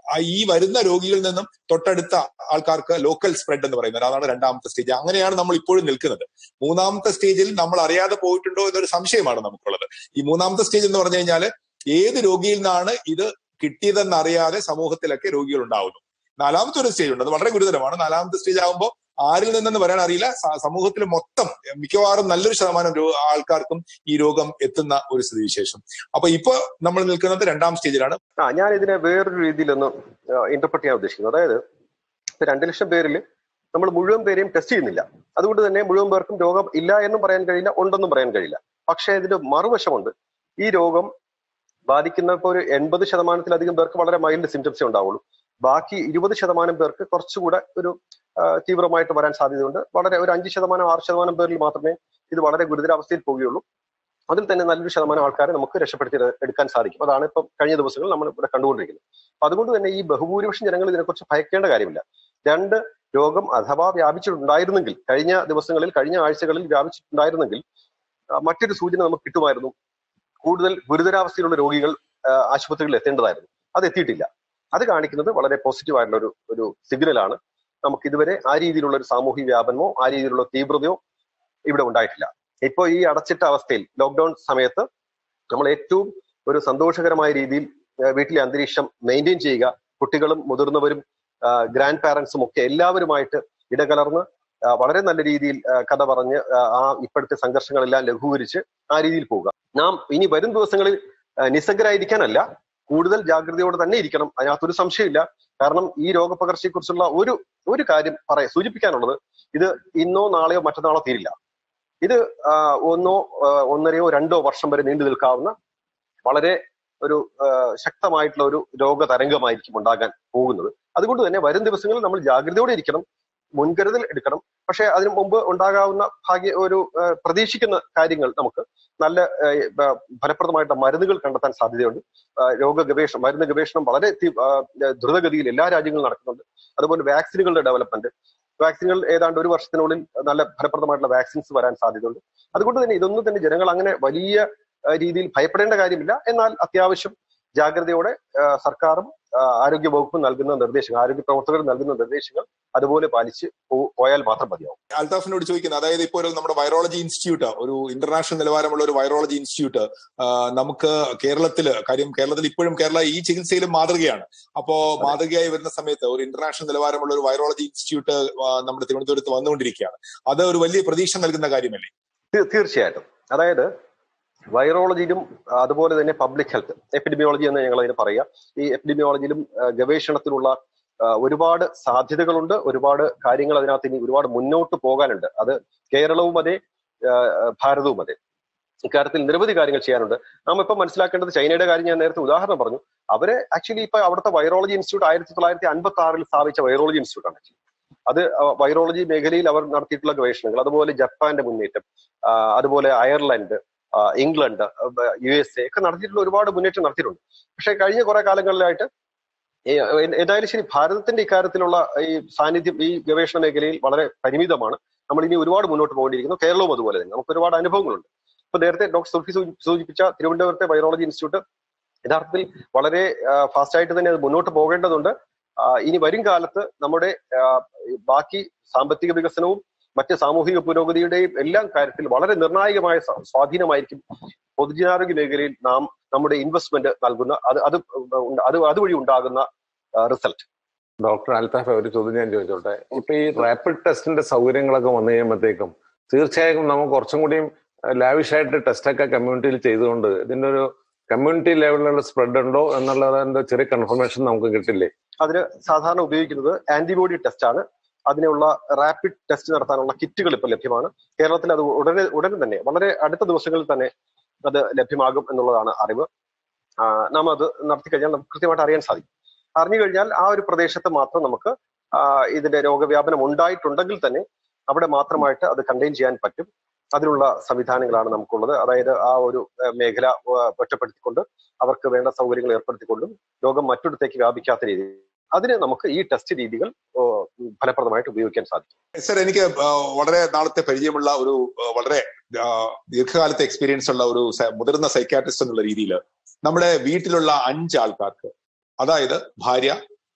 ആ ഈ വരുന്ന രോഗികളിൽ നിന്നും തൊട്ടടുത്ത ആൾക്കാർക്ക് ലോക്കൽ സ്പ്രെഡ് എന്ന് പറയുന്നത് അതാണ് രണ്ടാമത്തെ സ്റ്റേജ് അങ്ങനെയാണ് നമ്മൾ ഇപ്പോഴും നിൽക്കുന്നത് മൂന്നാമത്തെ സ്റ്റേജിൽ നമ്മൾ അറിയാതെ പോയിട്ടുണ്ടോ എന്നൊരു സംശയമാണ് നമുക്കുള്ളത് ഈ മൂന്നാമത്തെ സ്റ്റേജ് എന്ന് പറഞ്ഞു കഴിഞ്ഞാൽ ഏത് രോഗിയിൽ നിന്നാണ് ഇത് കിട്ടിയതെന്ന് അറിയാതെ സമൂഹത്തിലൊക്കെ രോഗികൾ ഉണ്ടാവുന്നു നാലാമത്തെ ഒരു സ്റ്റേജ് ഉണ്ട് അത് വളരെ ഗുരുതരമാണ് നാലാമത്തെ സ്റ്റേജ് ആകുമ്പോൾ ആരിൽ നിന്നെന്ന് വരാൻ അറിയില്ല സ- സമൂഹത്തിൽ മൊത്തം മിക്കവാറും നല്ലൊരു ശതമാനം രോ- ആൾക്കാർക്കും ഈ രോഗം എത്തുന്ന ഒരു സ്ഥിതിവിശേഷം അപ്പൊ ഇപ്പൊ നമ്മൾ നിൽക്കുന്നത് രണ്ടാം സ്റ്റേജിലാണ് ആ ഞാൻ ഇതിനെ വേറൊരു രീതിയിലൊന്ന് ഇന്റർപ്രറ്റ് ചെയ്യാൻ ഉദ്ദേശിക്കുന്നത് അതായത് ഇപ്പൊ രണ്ട് ലക്ഷം പേരിൽ നമ്മൾ മുഴുവൻ പേരെയും ടെസ്റ്റ് ചെയ്യുന്നില്ല അതുകൊണ്ട് തന്നെ മുഴുവൻ പേർക്കും രോഗം ഇല്ല എന്നും പറയാൻ കഴിയില്ല ഉണ്ടെന്നും പറയാൻ കഴിയില്ല പക്ഷേ ഇതിന്റെ മറുവശമുണ്ട് ഈ രോഗം ബാധിക്കുന്ന ഇപ്പോൾ ഒരു എൺപത് ശതമാനത്തിലധികം പേർക്ക് വളരെ മൈൽഡ് സിംറ്റംസേ ഉണ്ടാവുള്ളൂ ബാക്കി ഇരുപത് ശതമാനം പേർക്ക് കുറച്ചുകൂടെ ഒരു ആ, തീവ്രമായിട്ട് വരാൻ സാധ്യതയുണ്ട് വളരെ ഒരു അഞ്ച് ശതമാനം ആറ് ശതമാനം പേരിൽ മാത്രമേ ഇത് വളരെ ഗുരുതരാവസ്ഥയിൽ പോവുകയുള്ളൂ അതിൽ തന്നെ നല്ലൊരു ശതമാനം ആൾക്കാരെ നമുക്ക് രക്ഷപ്പെടുത്തി എടുക്കാൻ സാധിക്കും അതാണ് ഇപ്പം കഴിഞ്ഞ ദിവസങ്ങളിൽ നമ്മൾ ഇവിടെ കണ്ടുകൊണ്ടിരിക്കുന്നത് അപ്പൊ അതുകൊണ്ട് തന്നെ ഈ ബഹുഭൂരിപക്ഷം ജനങ്ങൾ ഇതിനെക്കുറിച്ച് ഭയക്കേണ്ട കാര്യമില്ല രണ്ട് രോഗം അഥവാ വ്യാപിച്ചിട്ടുണ്ടായിരുന്നെങ്കിൽ കഴിഞ്ഞ ദിവസങ്ങളിൽ കഴിഞ്ഞ ആഴ്ചകളിൽ വ്യാപിച്ചിട്ടുണ്ടായിരുന്നെങ്കിൽ ആ, മറ്റൊരു സൂചന നമുക്ക് കിട്ടുമായിരുന്നു കൂടുതൽ ഗുരുതരാവസ്ഥയിലുള്ള രോഗികൾ ആ, ആശുപത്രികളിൽ എത്തേണ്ടതായിരുന്നു അത് എത്തിയിട്ടില്ല അത് കാണിക്കുന്നത് വളരെ പോസിറ്റീവ് ആയിട്ടുള്ള ഒരു ഒരു സിഗ്നലാണ് നമുക്ക് ഇതുവരെ ആ രീതിയിലുള്ള ഒരു സാമൂഹിക വ്യാപനമോ ആ രീതിയിലുള്ള തീവ്രതയോ ഇവിടെ ഉണ്ടായിട്ടില്ല ഇപ്പോ ഈ അടച്ചിട്ട അവസ്ഥയിൽ ലോക്ക്ഡൌൺ സമയത്ത് നമ്മൾ ഏറ്റവും ഒരു സന്തോഷകരമായ രീതിയിൽ ആ, വീട്ടിലെ അന്തരീക്ഷം മെയിൻറ്റെയിൻ ചെയ്യുക കുട്ടികളും മുതിർന്നവരും ഗ്രാൻഡ് പാരന്റ്സും ഒക്കെ എല്ലാവരുമായിട്ട് ഇടകലർന്ന് ആ, വളരെ നല്ല രീതിയിൽ ആ, കഥ പറഞ്ഞ് ആ, ആ ഇപ്പോഴത്തെ സംഘർഷങ്ങളെല്ലാം ലഘൂകരിച്ച് ആ രീതിയിൽ പോവുക നാം ഇനി വരും ദിവസങ്ങളിൽ ആ, നിസ്സംഗരായിരിക്കാനല്ല കൂടുതൽ ജാഗ്രതയോടെ തന്നെ ഇരിക്കണം അതിനകത്തൊരു സംശയമില്ല കാരണം ഈ രോഗപകർച്ചയെ കുറിച്ചുള്ള ഒരു ഒരു കാര്യം പറയ സൂചിപ്പിക്കാനുള്ളത് ഇത് ഇന്നോ നാളെയോ മറ്റന്നാളോ തീരില്ല ഇത് ആ, ഒന്നോ ആ, ഒന്നരയോ രണ്ടോ വർഷം വരെ നീണ്ടു നിൽക്കാവുന്ന വളരെ ഒരു ആ, ശക്തമായിട്ടുള്ള ഒരു രോഗതരംഗമായിരിക്കും ഉണ്ടാകാൻ പോകുന്നത് അതുകൊണ്ട് തന്നെ വരും ദിവസങ്ങളിൽ നമ്മൾ ജാഗ്രതയോടെ ഇരിക്കണം മുൻകരുതൽ എടുക്കണം പക്ഷെ അതിനു മുമ്പ് ഉണ്ടാകാവുന്ന ഭാഗ്യ ഒരു ആ, പ്രതീക്ഷിക്കുന്ന കാര്യങ്ങൾ നമുക്ക് നല്ല ആ, ബ- ഫലപ്രദമായിട്ടുള്ള മരുന്നുകൾ കണ്ടെത്താൻ സാധ്യതയുണ്ട് ആ, രോഗ ഗവേഷണം മരുന്ന് ഗവേഷണം വളരെ തി- ആ, ദ്രുതഗതിയിൽ എല്ലാ രാജ്യങ്ങളിലും നടക്കുന്നുണ്ട് അതുപോലെ വാക്സിനുകളുടെ ഡെവലപ്മെന്റ് വാക്സിനുകൾ ഏതാണ്ട് ഒരു വർഷത്തിനുള്ളിൽ നല്ല ഫലപ്രദമായിട്ടുള്ള വാക്സിൻസ് വരാൻ സാധ്യതയുണ്ട് അതുകൊണ്ട് തന്നെ ഇതൊന്നും തന്നെ ജനങ്ങൾ അങ്ങനെ വലിയ ആ, രീതിയിൽ ഭയപ്പെടേണ്ട കാര്യമില്ല എന്നാൽ അത്യാവശ്യം ജാഗ്രതയോടെ ആ, സർക്കാരും ആ, ആരോഗ്യ വകുപ്പും നൽകുന്ന നിർദ്ദേശങ്ങൾ ആരോഗ്യ പ്രവർത്തകർ നൽകുന്ന നിർദ്ദേശങ്ങൾ അതുപോലെ പാലിച്ച് പോ- പോയാൽ മാത്രം മതിയാവും അൽത്താഫിനോട് ചോദിക്കുന്നത് അതായത് ഇപ്പോൾ ഒരു നമ്മുടെ വൈറോളജി ഇൻസ്റ്റിറ്റ്യൂട്ട് ഒരു ഇന്റർനാഷണൽ നിലവാരമുള്ള ഒരു വൈറോളജി ഇൻസ്റ്റിറ്റ്യൂട്ട് നമുക്ക് കേരളത്തിൽ കാര്യം കേരളത്തിൽ ഇപ്പോഴും കേരള ഈ ചികിത്സയിലും മാതൃകയാണ് അപ്പോ മാതൃകയായി വരുന്ന സമയത്ത് ഒരു ഇന്റർനാഷണൽ നിലവാരമുള്ള ഒരു വൈറോളജി ഇൻസ്റ്റിറ്റ്യൂട്ട് ആ, നമ്മുടെ തിരുവനന്തപുരത്ത് വന്നുകൊണ്ടിരിക്കുകയാണ് അത് ഒരു വലിയ പ്രതീക്ഷ നൽകുന്ന കാര്യമല്ലേ തീ- തീർച്ചയായിട്ടും അതായത് വൈറോളജിയിലും അതുപോലെ തന്നെ പബ്ലിക് ഹെൽത്ത് എപ്പിഡമിയോളജി എന്ന് ഞങ്ങൾ അതിന് പറയുക ഈ എപ്പിഡമിയോളജിയിലും ആ, ഗവേഷണത്തിലുള്ള ആ, ഒരുപാട് സാധ്യതകളുണ്ട് ഒരുപാട് കാര്യങ്ങൾ അതിനകത്ത് ഇനി ഒരുപാട് മുന്നോട്ട് പോകാനുണ്ട് അത് കേരളവും അതെ ആ, ഭാരതവും അതെ ഇക്കാര്യത്തിൽ നിരവധി കാര്യങ്ങൾ ചെയ്യാനുണ്ട് നാം ഇപ്പൊ മനസ്സിലാക്കേണ്ടത് ചൈനയുടെ കാര്യം ഞാൻ നേരത്തെ ഉദാഹരണം പറഞ്ഞു അവര് ആക്ച്വലി ഇപ്പൊ അവിടുത്തെ വൈറോളജി ഇൻസ്റ്റിറ്റ്യൂട്ട് ആയിരത്തി തൊള്ളായിരത്തി അൻപത്തി ആറിൽ സ്ഥാപിച്ച വൈറോളജി ഇൻസ്റ്റിറ്റ്യൂട്ട് ആണ് ആക്ച്വലി അത് വൈറോളജി മേഖലയിൽ അവർ നടത്തിയിട്ടുള്ള ഗവേഷണങ്ങൾ അതുപോലെ ജപ്പാന്റെ മുന്നേറ്റം ആ, അതുപോലെ അയർലൻഡ് ആ, ഇംഗ്ലണ്ട് യു എസ് എ ഒക്കെ നടത്തിയിട്ടുള്ള ഒരുപാട് മുന്നേറ്റം നടത്തിയിട്ടുണ്ട് പക്ഷെ കഴിഞ്ഞ കുറെ കാലങ്ങളിലായിട്ട് ഈ, ഏ- ഏതായാലും ശരി ഭാരതത്തിന്റെ ഇക്കാര്യത്തിലുള്ള ഈ സാന്നിധ്യം ഈ ഗവേഷണ മേഖലയിൽ വളരെ പരിമിതമാണ് നമ്മൾ ഇനി ഒരുപാട് മുന്നോട്ട് പോകേണ്ടിയിരിക്കുന്നു കേരളവും അതുപോലെ തന്നെ നമുക്ക് ഒരുപാട് അനുഭവങ്ങളുണ്ട് ഇപ്പൊ നേരത്തെ ഡോക്ടർ സുൽഫി സൂചി- സൂചിപ്പിച്ച തിരുവനന്തപുരത്തെ വൈറോളജി ഇൻസ്റ്റിറ്റ്യൂട്ട് യഥാർത്ഥത്തിൽ വളരെ ഫാസ്റ്റ് ആയിട്ട് തന്നെ അത് മുന്നോട്ട് പോകേണ്ടതുണ്ട് ആ, ഇനി വരും കാലത്ത് നമ്മുടെ ആ, ബാക്കി സാമ്പത്തിക വികസനവും മറ്റ് സാമൂഹിക പുരോഗതിയുടെയും എല്ലാം കാര്യത്തിൽ വളരെ നിർണായകമായ സ്വാ- സ്വാധീനമായിരിക്കും പൊതുജനാരോഗ്യ മേഖലയിൽ നാം നമ്മുടെ ഇൻവെസ്റ്റ്മെന്റ് നൽകുന്ന അത് അത് ഉണ്ട്- അത് അതുവഴി ഉണ്ടാകുന്ന റിസൾട്ട് ഡോക്ടർ അൽത്താഫ് ഒരു ചോദ്യം ഞാൻ ചോദിച്ചോട്ടെ ഇപ്പൊ ഈ റാപ്പിഡ് ടെസ്റ്റിന്റെ സൗകര്യങ്ങളൊക്കെ വന്നു കഴിയുമ്പോഴത്തേക്കും തീർച്ചയായും നമുക്ക് കുറച്ചും കൂടിയും ലാവിഷ് ആയിട്ട് ടെസ്റ്റ് ഒക്കെ കമ്മ്യൂണിറ്റിയിൽ ചെയ്തുകൊണ്ട് ഇതിന്റെ ഒരു കമ്മ്യൂണിറ്റി ലെവലിലുള്ള സ്പ്രെഡ് ഉണ്ടോ എന്നുള്ളതിന്റെ ചെറിയ കൺഫർമേഷൻ നമുക്ക് കിട്ടില്ലേ അതിന് സാധാരണ ഉപയോഗിക്കുന്നത് ആന്റിബോഡി ടെസ്റ്റ് ആണ് അതിനുള്ള റാപ്പിഡ് ടെസ്റ്റ് നടത്താനുള്ള കിറ്റുകൾ ഇപ്പോൾ ലഭ്യമാണ് കേരളത്തിൽ അത് ഉടനെ ഉടനെ തന്നെ വളരെ അടുത്ത ദിവസങ്ങളിൽ തന്നെ അത് ലഭ്യമാകും എന്നുള്ളതാണ് അറിവ് ആ, നാം അത് നടത്തി കഴിഞ്ഞാൽ നമുക്ക് കൃത്യമായിട്ട് അറിയാൻ സാധിക്കും അറിഞ്ഞു കഴിഞ്ഞാൽ ആ ഒരു പ്രദേശത്ത് മാത്രം നമുക്ക് ആ, ഇതിന്റെ രോഗവ്യാപനം ഉണ്ടായിട്ടുണ്ടെങ്കിൽ തന്നെ അവിടെ മാത്രമായിട്ട് അത് കണ്ടെയ്ൻ ചെയ്യാൻ പറ്റും അതിനുള്ള സംവിധാനങ്ങളാണ് നമുക്കുള്ളത് അതായത് ആ ഒരു ആ, മേഖല ആ, ഒറ്റപ്പെടുത്തിക്കൊണ്ട് അവർക്ക് വേണ്ട സൗകര്യങ്ങൾ ഏർപ്പെടുത്തിക്കൊണ്ടും രോഗം മറ്റൊരിടത്തേക്ക് വ്യാപിക്കാത്ത രീതിയിൽ അതിന് നമുക്ക് ഈ ടെസ്റ്റ് രീതികൾ ഓ, ഫലപ്രദമായിട്ട് ഉപയോഗിക്കാൻ സാധിക്കും സർ എനിക്ക് ആ, വളരെ നാളത്തെ പരിചയമുള്ള ഒരു ആ, വളരെ ആ, ദീർഘകാലത്തെ എക്സ്പീരിയൻസ് ഉള്ള ഒരു സ- മുതിർന്ന സൈക്കാട്രിസ്റ്റ് എന്നുള്ള രീതിയിൽ നമ്മുടെ വീട്ടിലുള്ള അഞ്ച് ആൾക്കാർക്ക് അതായത് ഭാര്യ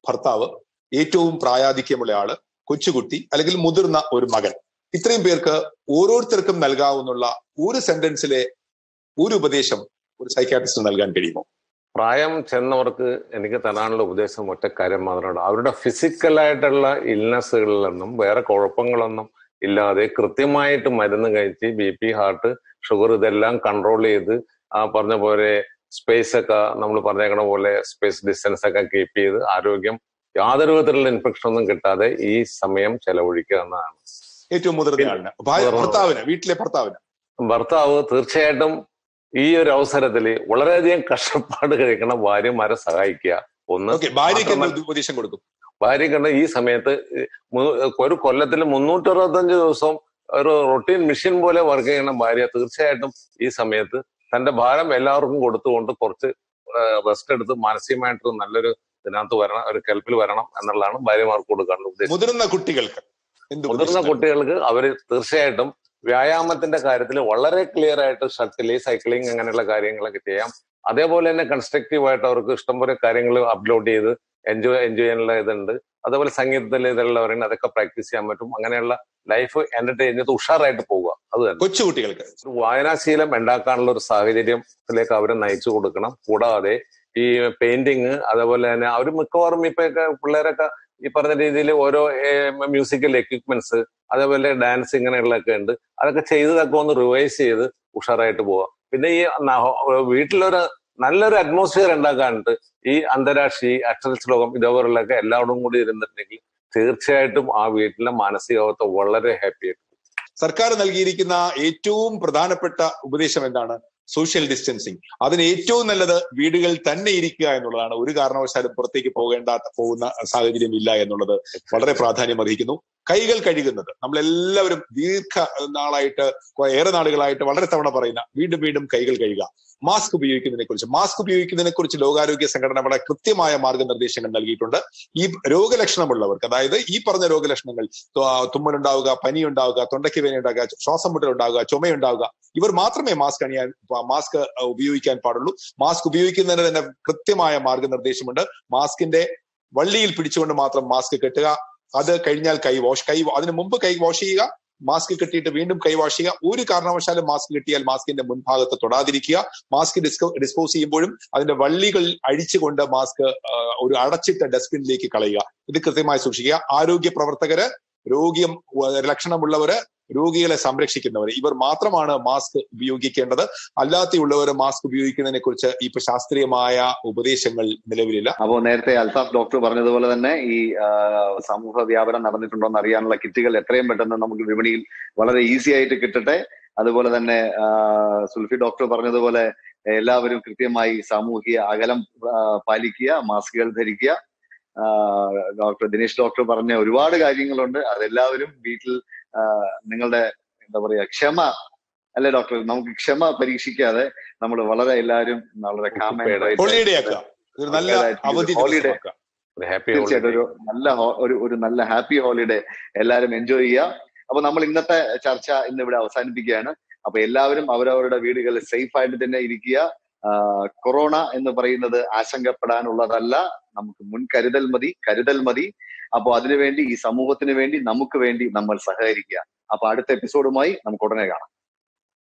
ഭർത്താവ് ഏറ്റവും പ്രായാധിക്യമുള്ള ആള് കൊച്ചുകുട്ടി അല്ലെങ്കിൽ മുതിർന്ന ഒരു മകൻ ഇത്രയും പേർക്ക് ഓരോരുത്തർക്കും നൽകാവുന്ന ഒരു സെന്റൻസിലെ ഒരു ഉപദേശം ഒരു സൈക്കാട്രിസ്റ്റ് നൽകാൻ കഴിയുമോ പ്രായം ചെന്നവർക്ക് എനിക്ക് തരാനുള്ള ഉപദേശം ഒറ്റ കാര്യം മാത്രമാണ് അവരുടെ ഫിസിക്കലായിട്ടുള്ള ഇൽനെസ്സുകളിൽ നിന്നും വേറെ കുഴപ്പങ്ങളൊന്നും ഇല്ലാതെ കൃത്യമായിട്ട് മരുന്ന് കഴിച്ച് ബി പി ഹാർട്ട് ഷുഗർ ഇതെല്ലാം കൺട്രോൾ ചെയ്ത് ആ പറഞ്ഞ പോലെ സ്പേസ് ഒക്കെ നമ്മൾ പറഞ്ഞേക്കണ പോലെ സ്പേസ് ഡിസ്റ്റൻസ് ഒക്കെ കീപ്പ് ചെയ്ത് ആരോഗ്യം യാതൊരു വിധത്തിലുള്ള ഇൻഫെക്ഷൻ ഒന്നും കിട്ടാതെ ഈ സമയം ചെലവഴിക്കുക എന്നതാണ് ഏറ്റവും മുതിർന്ന ആളിന് ഭാര്യ മുതിർന്ന ഭർത്താവിന് വീട്ടിലെ ഭർത്താവിന് ഭർത്താവ് തീർച്ചയായിട്ടും ഈ ഒരു അവസരത്തിൽ വളരെയധികം കഷ്ടപ്പാട് കഴിക്കണ ഭാര്യമാരെ സഹായിക്കുക ഒന്ന് ഓക്കെ ഭാര്യയ്ക്ക് മാത്രമല്ല- എന്ത് ഉപദേശം കൊടുക്കും ഭാര്യ കണ്ട ഈ സമയത്ത് മു- ഒരു കൊല്ലത്തിൽ മുന്നൂറ്റി അറുപത്തഞ്ച് ദിവസം ഒരു റൊട്ടീൻ മെഷീൻ പോലെ വർക്ക് ചെയ്യുന്ന ഭാര്യ തീർച്ചയായിട്ടും ഈ സമയത്ത് തന്റെ ഭാരം എല്ലാവർക്കും കൊടുത്തുകൊണ്ട് കുറച്ച് റെസ്റ്റ് എടുത്ത് മാനസികമായിട്ടൊരു നല്ലൊരു ഇതിനകത്ത് വരണം ഒരു കെൽപ്പിൽ വരണം എന്നുള്ളതാണ് ഭാര്യമാർക്ക് കൊടുക്കാനുള്ള ഉദ്ദേശം മുതിർന്ന കുട്ടികൾക്ക് എന്ത് മുതിർന്ന ഉപദേശം നൽകും? കുട്ടികൾക്ക് അവർ തീർച്ചയായിട്ടും വ്യായാമത്തിന്റെ കാര്യത്തിൽ വളരെ ക്ലിയർ ആയിട്ട് ഷട്ടില് സൈക്ലിംഗ് അങ്ങനെയുള്ള കാര്യങ്ങളൊക്കെ ചെയ്യാം അതേപോലെ തന്നെ കൺസ്ട്രക്റ്റീവ് ആയിട്ട് അവർക്ക് ഇഷ്ടംപോലെ കാര്യങ്ങൾ അപ്ലോഡ് ചെയ്ത് എൻജോയ് എൻജോയ് ചെയ്യാനുള്ള ഇതുണ്ട് അതേപോലെ സംഗീതത്തിൽ ഇതുള്ളവരെങ്കിൽ അതൊക്കെ പ്രാക്ടീസ് ചെയ്യാൻ പറ്റും അങ്ങനെയുള്ള ലൈഫ് എന്റർടൈൻ ചെയ്ത് ഉഷാറായിട്ട് പോവുക അത് തന്നെ കൊച്ചുകുട്ടികൾക്ക് ഒരു വായനാശീലം ഉണ്ടാക്കാനുള്ള ഒരു സാഹചര്യത്തിലേക്ക് അവരെ നയിച്ചു കൊടുക്കണം കൂടാതെ ഈ പെയിന്റിങ് അതേപോലെ തന്നെ അവർ മിക്കവാറും ഇപ്പൊ ഒക്കെ പിള്ളേരൊക്കെ ഈ പറഞ്ഞ രീതിയിൽ ഓരോ മ്യൂസിക്കൽ എക്യുപ്മെന്റ്സ് അതേപോലെ ഡാൻസ് ഇങ്ങനെയുള്ളതൊക്കെ ഉണ്ട് അതൊക്കെ ചെയ്തതൊക്കെ ഒന്ന് റിവൈസ് ചെയ്ത് ഉഷാറായിട്ട് പോവാം പിന്നെ ഈ ന- വീട്ടിലൊരു നല്ലൊരു അറ്റ്മോസ്ഫിയർ ഉണ്ടാക്കാനുണ്ട് ഈ അന്താരാഷ്ട്ര ഈ അക്ഷരശ്ലോകം ഇതേപോലുള്ളതൊക്കെ എല്ലാവരും കൂടി ഇരുന്നിട്ടുണ്ടെങ്കിൽ തീർച്ചയായിട്ടും ആ വീട്ടിലെ മാനസികാവസ്ഥ വളരെ ഹാപ്പി ആയിട്ട് സർക്കാർ നൽകിയിരിക്കുന്ന ഏറ്റവും പ്രധാനപ്പെട്ട ഉപദേശം എന്താണ് സോഷ്യൽ ഡിസ്റ്റൻസിങ് അതിന് ഏറ്റവും നല്ലത് വീടുകളിൽ തന്നെ ഇരിക്കുക എന്നുള്ളതാണ് ഒരു കാരണവശാലും പുറത്തേക്ക് പോകേണ്ട പോകുന്ന സാഹചര്യം ഇല്ല എന്നുള്ളത് വളരെ പ്രാധാന്യം അർഹിക്കുന്നു കൈകൾ കഴുകുന്നത് നമ്മളെല്ലാവരും ദീർഘ നാളായിട്ട് ഏറെ നാളുകളായിട്ട് വളരെ തവണ പറയുന്ന വീണ്ടും വീണ്ടും കൈകൾ കഴുകുക മാസ്ക് ഉപയോഗിക്കുന്നതിനെ കുറിച്ച് മാസ്ക് ഉപയോഗിക്കുന്നതിനെ കുറിച്ച് ലോകാരോഗ്യ സംഘടന വളരെ കൃത്യമായ മാർഗനിർദ്ദേശങ്ങൾ നൽകിയിട്ടുണ്ട് ഈ രോഗലക്ഷണമുള്ളവർക്ക് അതായത് ഈ പറഞ്ഞ രോഗലക്ഷണങ്ങൾ തു- തുമ്മലുണ്ടാവുക പനിയുണ്ടാവുക തൊണ്ടയ്ക്ക് വേദന ഉണ്ടാവുക ശ്വാസം മുട്ടൽ ഉണ്ടാവുക ചുമയുണ്ടാവുക ഇവർ മാത്രമേ മാസ്ക് അണിയാൻ മാസ്ക് ഉപയോഗിക്കാൻ പാടുള്ളൂ മാസ്ക് ഉപയോഗിക്കുന്നതിന് തന്നെ കൃത്യമായ മാർഗനിർദ്ദേശമുണ്ട് മാസ്കിന്റെ വള്ളിയിൽ പിടിച്ചുകൊണ്ട് മാത്രം മാസ്ക് കെട്ടുക അത് കഴിഞ്ഞാൽ കൈ വാഷ് കൈ അതിന് മുമ്പ് കൈ വാഷ് ചെയ്യുക മാസ്ക് കെട്ടിയിട്ട് വീണ്ടും കൈ വാഷ് ചെയ്യുക ഒരു കാരണവശാലും മാസ്ക് കിട്ടിയാൽ മാസ്കിന്റെ മുൻഭാഗത്ത് തൊടാതിരിക്കുക മാസ്ക് ഡിസ്കോ ഡിസ്പോസ് ചെയ്യുമ്പോഴും അതിന്റെ വള്ളികൾ അഴിച്ചുകൊണ്ട് മാസ്ക് ആ, ഒരു അടച്ചിട്ട ഡസ്റ്റ്ബിനിലേക്ക് കളയുക ഇത് കൃത്യമായി സൂക്ഷിക്കുക ആരോഗ്യ പ്രവർത്തകര് രോഗ്യം വ- ലക്ഷണമുള്ളവര് രോഗികളെ സംരക്ഷിക്കുന്നവർ ഇവർ മാത്രമാണ് മാസ്ക് ഉപയോഗിക്കേണ്ടത് അല്ലാതെയുള്ളവർ മാസ്ക് ഉപയോഗിക്കുന്നതിനെ കുറിച്ച് ഇപ്പൊ ശാസ്ത്രീയമായ ഉപദേശങ്ങൾ നിലവിലില്ല അപ്പോൾ നേരത്തെ അൽതാഫ് ഡോക്ടർ പറഞ്ഞതുപോലെ തന്നെ ഈ ആ, സമൂഹ വ്യാപനം നടന്നിട്ടുണ്ടോ എന്ന് അറിയാനുള്ള കിറ്റുകൾ എത്രയും പെട്ടെന്ന് നമുക്ക് വിപണിയിൽ വളരെ ഈസി ആയിട്ട് കിട്ടട്ടെ അതുപോലെ തന്നെ ആ, സുൽഫി ഡോക്ടർ പറഞ്ഞതുപോലെ എല്ലാവരും കൃത്യമായി സാമൂഹിക അകലം ആ, പാലിക്കുക മാസ്കുകൾ ധരിക്കുക ആ, ഡോക്ടർ ദിനേശ് ഡോക്ടർ പറഞ്ഞ ഒരുപാട് കാര്യങ്ങളുണ്ട് അതെല്ലാവരും വീട്ടിൽ ആ, നിങ്ങളുടെ എന്താ പറയാ ക്ഷമ അല്ലെ ഡോക്ടർ നമുക്ക് ക്ഷമ പരീക്ഷിക്കാതെ നമ്മൾ വളരെ എല്ലാവരും വളരെ calm and quiet ഹോളിഡേ ആയിട്ട് ആക്കുക ഒരു നല്ല ഭയങ്കരമായിട്ട് അവധി holiday. ദിവസമാക്കുക ഒരു ഹാപ്പി തീർച്ചയായിട്ടും ഒരു നല്ല ഹോ- ഒരു ഒരു നല്ല ഹാപ്പി ഹോളിഡേ എല്ലാവരും എൻജോയ് ചെയ്യുക അപ്പൊ നമ്മൾ ഇന്നത്തെ ചർച്ച ഇന്ന് ഇവിടെ അവസാനിപ്പിക്കുകയാണ് അപ്പൊ എല്ലാവരും അവരവരുടെ വീടുകളിൽ സേഫ് ആയിട്ട് തന്നെ ഇരിക്കുക ആ, കൊറോണ എന്ന് പറയുന്നത് ആശങ്കപ്പെടാനുള്ളതല്ല നമുക്ക് മുൻകരുതൽ മതി കരുതൽ മതി അപ്പൊ അതിനുവേണ്ടി ഈ സമൂഹത്തിന് വേണ്ടി നമുക്ക് വേണ്ടി നമ്മൾ സഹകരിക്കുക അപ്പൊ അടുത്ത എപ്പിസോഡുമായി നമുക്ക് ഉടനെ കാണാം